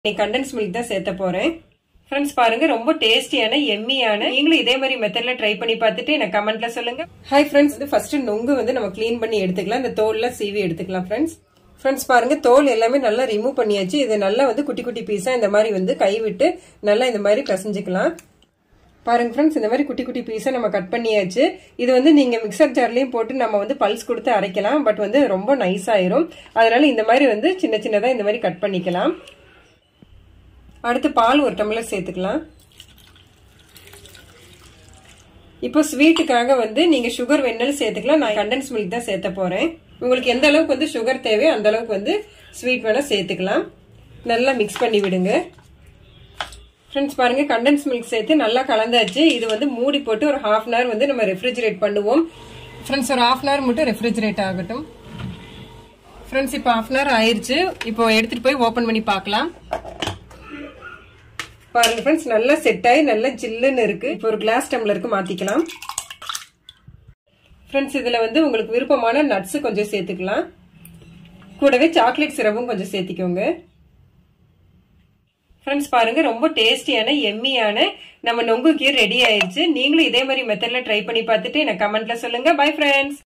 நீ condense milk தான் சேர்த்த போறேன் ஃப்ரெண்ட்ஸ் பாருங்க ரொம்ப டேஸ்டியான எம்மியான நீங்களும் இதே மாதிரி மெத்தட்ல ட்ரை பண்ணி பார்த்துட்டு எனக்கு கமெண்ட்ல சொல்லுங்க ஹாய் ஃப்ரெண்ட்ஸ் வந்து ஃபர்ஸ்ட் நொங்கு வந்து நம்ம க்ளீன் பண்ணி எடுத்துக்கலாம் இந்த தோல்லாம் சீவி எடுத்துக்கலாம் ஃப்ரெண்ட்ஸ் ஃப்ரெண்ட்ஸ் பாருங்க தோல் எல்லாமே நல்லா ரிமூவ் பண்ணியாச்சு இது நல்லா வந்து குட்டி குட்டி பீஸா இந்த மாதிரி வந்து கை விட்டு நல்லா இந்த மாதிரி பிசைஞ்சுக்கலாம் பாருங்க ஃப்ரெண்ட்ஸ் இந்த மாதிரி குட்டி குட்டி பீஸை நம்ம கட் பண்ணியாச்சு இது வந்து நீங்க மிக்சர் ஜார்லயும் போட்டு நம்ம வந்து பல்ஸ் கொடுத்து அரைக்கலாம் பட் வந்து ரொம்ப நைஸ் ஆயிரும் அதனால இந்த மாதிரி வந்து சின்ன சின்னதா இந்த மாதிரி கட் பண்ணிக்கலாம் அடுத்து பால் ஒரு டம்ளர் சேர்த்துக்கலாம் இப்போ ஸ்வீட்டுக்காக வந்து நீங்க சுகர் வேணாலும் சேர்த்துக்கலாம் நான் கண்டென்ஸ் மில்க் தான் சேர்த்த போறேன் உங்களுக்கு எந்த அளவுக்கு வந்து சுகர் தேவையோ அந்த அளவுக்கு வந்து ஸ்வீட் வேணா சேர்த்துக்கலாம் நல்லா மிக்ஸ் பண்ணி விடுங்க ஃப்ரெண்ட்ஸ் பாருங்க கண்டென்ஸ் மில்க் சேர்த்து நல்லா கலந்தாச்சு இது வந்து மூடி போட்டு ஒரு ஹாஃப் அன் ஹவர் வந்து நம்ம ரெஃப்ரிஜரேட் பண்ணுவோம் ஃப்ரெண்ட்ஸ் ஒரு ஹாஃப் அன் ஹவர் மட்டும் ரெஃப்ரிஜரேட் ஆகட்டும் ஃப்ரெண்ட்ஸ் இப்போ ஹாஃப் அன் ஹவர் ஆயிருச்சு இப்போ எடுத்துட்டு போய் ஓபன் பண்ணி பார்க்கலாம் பாருங்க ஃப்ரெண்ட்ஸ் நல்லா செட் ஆகி நல்லா ஜில்லுன்னு இருக்கு இப்போ ஒரு கிளாஸ் டம்ளருக்கு மாத்திக்கலாம் ஃப்ரெண்ட்ஸ் இதுல வந்து உங்களுக்கு விருப்பமான நட்ஸ் கொஞ்சம் சேர்த்துக்கலாம் கூடவே சாக்லேட் சிரப்பும் கொஞ்சம் சேர்த்திக்கோங்க ஃப்ரெண்ட்ஸ் பாருங்க ரொம்ப டேஸ்டியான எம்மியான நம்ம நொங்கு கீர் ரெடி ஆயிடுச்சு நீங்களும் இதே மாதிரி மெத்தட்ல ட்ரை பண்ணி பார்த்துட்டு எனக்கு கமெண்ட்ல சொல்லுங்க பை ஃப்ரெண்ட்ஸ்